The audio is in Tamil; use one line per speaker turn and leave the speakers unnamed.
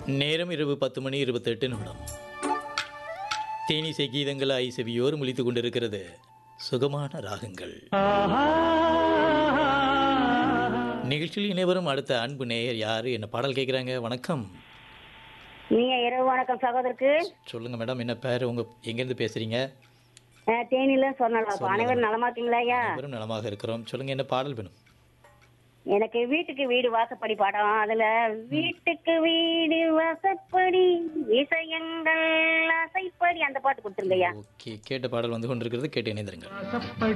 நேரம் இரவு பத்து மணி இருபத்தெட்டு நிமிடம் தேனிசை கீதங்கள் ஐ செவியோர் முழித்துக் கொண்டிருக்கிறது சுகமான ராகங்கள் நிகழ்ச்சியில் இணைவரும் அடுத்த அன்பு நேயர் யாரு என்ன பாடல் கேட்குறாங்க வணக்கம்
நீங்க இரவு வணக்கம் சகோதரருக்கு
சொல்லுங்க மேடம் என்ன பேர் உங்க எங்கேருந்து பேசுறீங்க
அஹ், தேனியில சொன்னலாம் அனைவரும் நலமா இருக்கீங்களா ஐயா
வெறும் நலமாக இருக்கிறோம் சொல்லுங்க என்ன பாடல் வேணும்
எனக்கு வீட்டுக்கு வீடு வாசப்படி படம் அதுல வீட்டுக்கு வீடு வாசப்படி இசையங்கள் அசைப்படி அந்த பாட்டு கொடுத்துருங்க ஐயா
ஓகே கேட்ட பாடல் வந்து கொண்டிருக்கிறது கேட்டு இணைந்திருங்கள்